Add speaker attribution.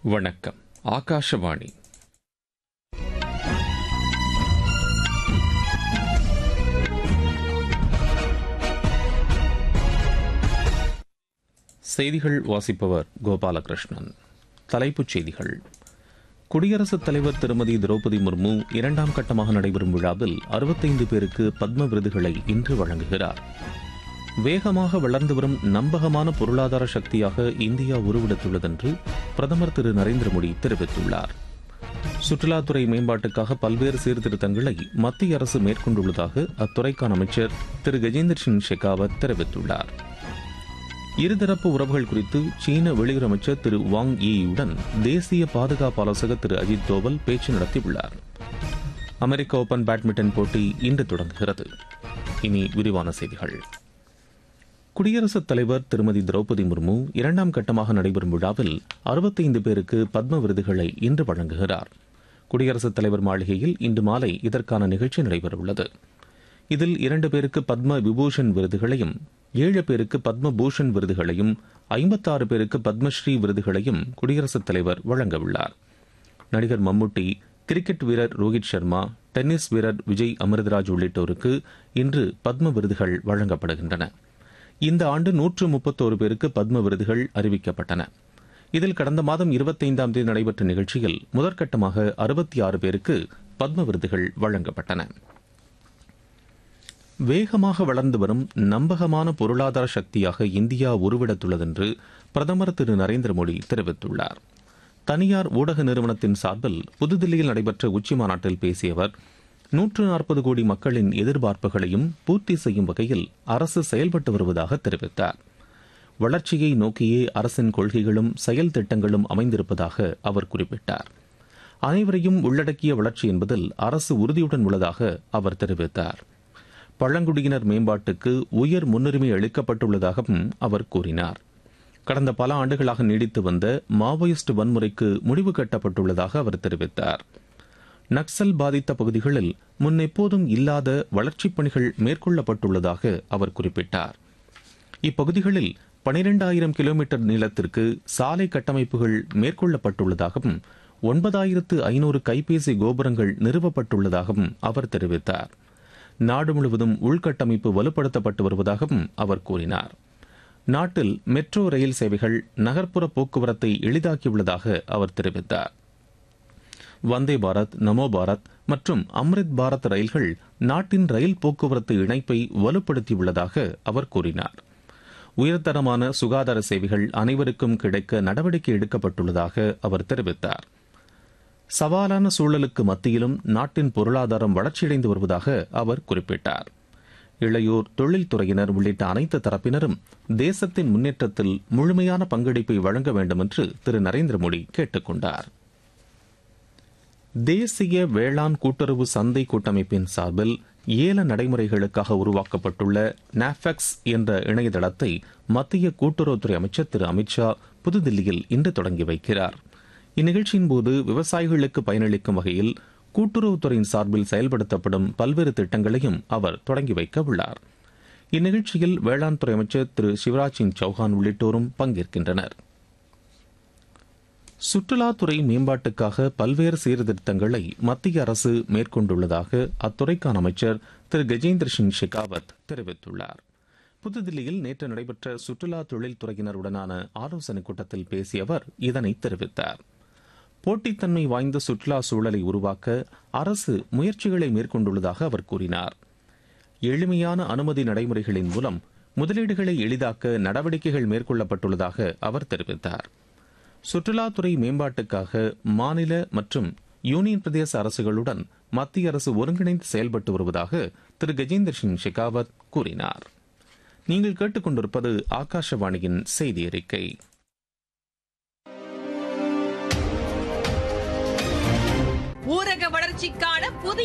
Speaker 1: வணக்கம் ஆகாஷவாணி செய்திகள் வாசிப்பவர் கோபாலகிருஷ்ணன் தலைப்புச் செய்திகள் குடியரசுத் தலைவர் திருமதி திரௌபதி முர்மு இரண்டாம் கட்டமாக நடைபெறும் விழாவில் அறுபத்தைந்து பேருக்கு பத்ம விருதுகளை இன்று வழங்குகிறார் வேகமாக வளர்ந்து வரும் நம்பகமான பொருளாதார சக்தியாக இந்தியா உருவெடுத்துள்ளதென்று பிரதமர் திரு நரேந்திர மோடி தெரிவித்துள்ளார் சுற்றுலாத்துறை மேம்பாட்டுக்காக பல்வேறு சீர்திருத்தங்களை மத்திய அரசு மேற்கொண்டுள்ளதாக அத்துறைக்கான அமைச்சர் திரு கஜேந்திர சிங் ஷெகாவத் தெரிவித்துள்ளார் இருதரப்பு உறவுகள் குறித்து சீன வெளியுறவு அமைச்சர் திரு வாங் ஈயுடன் தேசிய பாதுகாப்பு ஆலோசகர் திரு அஜித் தோவல் பேச்சு நடத்தியுள்ளார் அமெரிக்க ஓபன் பேட்மிண்டன் போட்டி இன்று தொடங்குகிறது இனி விரிவான செய்திகள் குடியரசுத் தலைவர் திருமதி திரௌபதி முர்மு இரண்டாம் கட்டமாக நடைபெறும் விழாவில் அறுபத்தைந்து பேருக்கு பத்ம விருதுகளை இன்று வழங்குகிறார் குடியரசுத் தலைவர் மாளிகையில் இன்று மாலை இதற்கான நிகழ்ச்சி நடைபெறவுள்ளது இதில் இரண்டு பேருக்கு பத்ம விபூஷன் விருதுகளையும் ஏழு பேருக்கு பத்ம பூஷன் விருதுகளையும் ஐம்பத்தாறு பேருக்கு பத்மஸ்ரீ விருதுகளையும் குடியரசுத் தலைவர் வழங்கவுள்ளார் நடிகர் மம்முட்டி கிரிக்கெட் வீரர் ரோஹித் சர்மா டென்னிஸ் வீரர் விஜய் அமிர்தராஜ் உள்ளிட்டோருக்கு இன்று பத்ம விருதுகள் வழங்கப்படுகின்றன இந்த ஆண்டு நூற்று முப்பத்தோரு பேருக்கு பத்ம விருதுகள் அறிவிக்கப்பட்டன இதில் கடந்த மாதம் இருபத்தைந்தாம் தேதி நடைபெற்ற நிகழ்ச்சியில் முதற்கட்டமாக அறுபத்தி ஆறு பேருக்கு பத்ம விருதுகள் வழங்கப்பட்டன வேகமாக வளர்ந்து வரும் நம்பகமான பொருளாதார சக்தியாக இந்தியா உருவெடுத்துள்ளதென்று பிரதமர் திரு நரேந்திர மோடி தெரிவித்துள்ளார் தனியார் ஊடக நிறுவனத்தின் சார்பில் புதுதில்லியில் நடைபெற்ற உச்சி மாநாட்டில் பேசிய அவர் நூற்று நாற்பது கோடி மக்களின் எதிர்பார்ப்புகளையும் பூர்த்தி செய்யும் வகையில் அரசு செயல்பட்டு வருவதாக தெரிவித்தார் வளர்ச்சியை நோக்கியே அரசின் கொள்கைகளும் செயல் திட்டங்களும் அமைந்திருப்பதாக அவர் குறிப்பிட்டார் அனைவரையும் உள்ளடக்கிய வளர்ச்சி என்பதில் அரசு உறுதியுடன் உள்ளதாக அவர் தெரிவித்தார் பழங்குடியினர் மேம்பாட்டுக்கு உயர் முன்னுரிமை அளிக்கப்பட்டுள்ளதாகவும் அவர் கூறினார் கடந்த பல ஆண்டுகளாக நீடித்து வந்த மாவோயிஸ்ட் வன்முறைக்கு முடிவு கட்டப்பட்டுள்ளதாக அவர் தெரிவித்தார் நக்சல் பாதித்த பகுதிகளில் முன்னெப்போதும் இல்லாத வளர்ச்சிப் பணிகள் மேற்கொள்ளப்பட்டுள்ளதாக அவர் குறிப்பிட்டார் இப்பகுதிகளில் பனிரெண்டாயிரம் கிலோமீட்டர் நீளத்திற்கு சாலை கட்டமைப்புகள் மேற்கொள்ளப்பட்டுள்ளதாகவும் ஒன்பதாயிரத்து ஐநூறு கைபேசி கோபுரங்கள் நிறுவப்பட்டுள்ளதாகவும் அவர் தெரிவித்தார் நாடு முழுவதும் உள்கட்டமைப்பு வலுப்படுத்தப்பட்டு வருவதாகவும் அவர் கூறினார் நாட்டில் மெட்ரோ ரயில் சேவைகள் நகர்ப்புற போக்குவரத்தை எளிதாக்கியுள்ளதாக அவர் தெரிவித்தார் வந்தே பாரத் நமோ பாரத் மற்றும் அம்ரித் பாரத் ரயில்கள் நாட்டின் ரயில் போக்குவரத்து இணைப்பை வலுப்படுத்தியுள்ளதாக அவர் கூறினார் உயர்தரமான சுகாதார சேவைகள் அனைவருக்கும் கிடைக்க நடவடிக்கை எடுக்கப்பட்டுள்ளதாக அவர் தெரிவித்தார் சவாலான சூழலுக்கு மத்தியிலும் நாட்டின் பொருளாதாரம் வளர்ச்சியடைந்து வருவதாக அவர் குறிப்பிட்டார் இளையோர் தொழில்துறையினர் உள்ளிட்ட அனைத்து தரப்பினரும் தேசத்தின் முன்னேற்றத்தில் முழுமையான பங்களிப்பை வழங்க வேண்டும் என்று திரு நரேந்திர மோடி கேட்டுக் கொண்டார் தேசிய வேளாண் கூட்டுறவு சந்தை கூட்டமைப்பின் சார்பில் ஏல நடைமுறைகளுக்காக உருவாக்கப்பட்டுள்ள நாஃபெக்ஸ் என்ற இணையதளத்தை மத்திய கூட்டுறவுத்துறை அமைச்சர் திரு அமித்ஷா புதுதில்லியில் இன்று தொடங்கி வைக்கிறார் இந்நிகழ்ச்சியின் போது விவசாயிகளுக்கு பயனளிக்கும் வகையில் கூட்டுறவுத்துறையின் சார்பில் செயல்படுத்தப்படும் பல்வேறு திட்டங்களையும் அவர் தொடங்கி வைக்க உள்ளார் இந்நிகழ்ச்சியில் வேளாண் துறை அமைச்சர் திரு சிவராஜ் சிங் சௌஹான் உள்ளிட்டோரும் பங்கேற்கின்றனர் சுற்றுலாத்துறை மேம்பாட்டுக்காக பல்வேறு சீர்திருத்தங்களை மத்திய அரசு மேற்கொண்டுள்ளதாக அத்துறைக்கான அமைச்சர் திரு கஜேந்திர சிங் ஷெகாவத் தெரிவித்துள்ளார் புதுதில்லியில் நேற்று நடைபெற்ற சுற்றுலா தொழில்துறையினருடனான ஆலோசனைக் கூட்டத்தில் பேசிய அவர் இதனை தெரிவித்தார் போட்டித்தன்மை வாய்ந்த சுற்றுலா சூழலை உருவாக்க அரசு முயற்சிகளை மேற்கொண்டுள்ளதாக அவர் கூறினார் எளிமையான அனுமதி நடைமுறைகளின் மூலம் முதலீடுகளை எளிதாக்க நடவடிக்கைகள் மேற்கொள்ளப்பட்டுள்ளதாக அவர் தெரிவித்தார் சுற்றுலாத்துறை மேம்பாட்டுக்காக மாநில மற்றும் யூனியன் பிரதேச அரசுகளுடன் மத்திய அரசு ஒருங்கிணைந்து செயல்பட்டு வருவதாக திரு கஜேந்திர சிங் ஷெகாவத் கூறினார் நீங்கள் கேட்டுக்கொண்டிருப்பது ஆகாஷவாணியின் செய்தி அறிக்கை
Speaker 2: ஊரக வளர்ச்சிக்கான புதிய